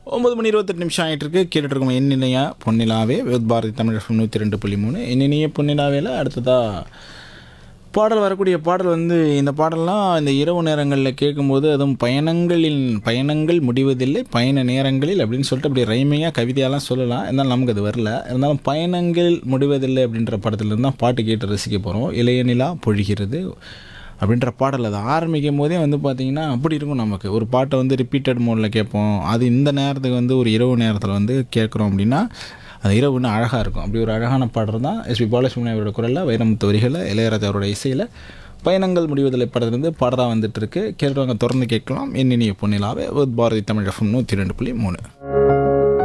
ஒம்பது மணி இருபத்தெட்டு நிமிஷம் ஆகிட்டு இருக்கு கேட்டுட்டு இருக்கோம் என்னினையா பொன்னிலாவே வித் பாரதி தமிழ் எஃப்எம் நூற்றி ரெண்டு புள்ளி மூணு என்னினைய பொன்னிலாவேல அடுத்ததாக பாடல் வரக்கூடிய பாடல் வந்து இந்த பாடல்லாம் இந்த இரவு நேரங்களில் கேட்கும்போது அதுவும் பயணங்களின் பயணங்கள் முடிவதில்லை பயண நேரங்களில் அப்படின்னு சொல்லிட்டு அப்படி ரைமையாக கவிதையெல்லாம் சொல்லலாம் இருந்தாலும் நமக்கு அது வரல இருந்தாலும் பயணங்கள் முடிவதில்லை அப்படின்ற படத்துலேருந்து தான் பாட்டு கேட்டு ரசிக்க போகிறோம் இளைய நிலா பொழிகிறது அப்படின்ற பாடல் அது ஆரம்பிக்கும் போதே வந்து பார்த்திங்கன்னா அப்படி இருக்கும் நமக்கு ஒரு பாட்டை வந்து ரிப்பீட்டட் மோடில் கேட்போம் அது இந்த நேரத்துக்கு வந்து ஒரு இரவு நேரத்தில் வந்து கேட்குறோம் அப்படின்னா அது இரவு இன்னும் அழகாக இருக்கும் அப்படி ஒரு அழகான பாடல் தான் எஸ்பி பாலசுப்ரமணியம் அவரோட குரலில் வைரமுத்து வரிகளில் இளையராஜா அவரோட இசையில் பயணங்கள் முடிவதில்லை படத்துலேருந்து பாடலாக வந்துட்டு இருக்கு கேட்குறவங்க தொடர்ந்து கேட்கலாம் என்னினிய பொன்னிலாவே வித் பாரதி தமிழ் எஃப்எம் நூற்றி ரெண்டு புள்ளி மூணு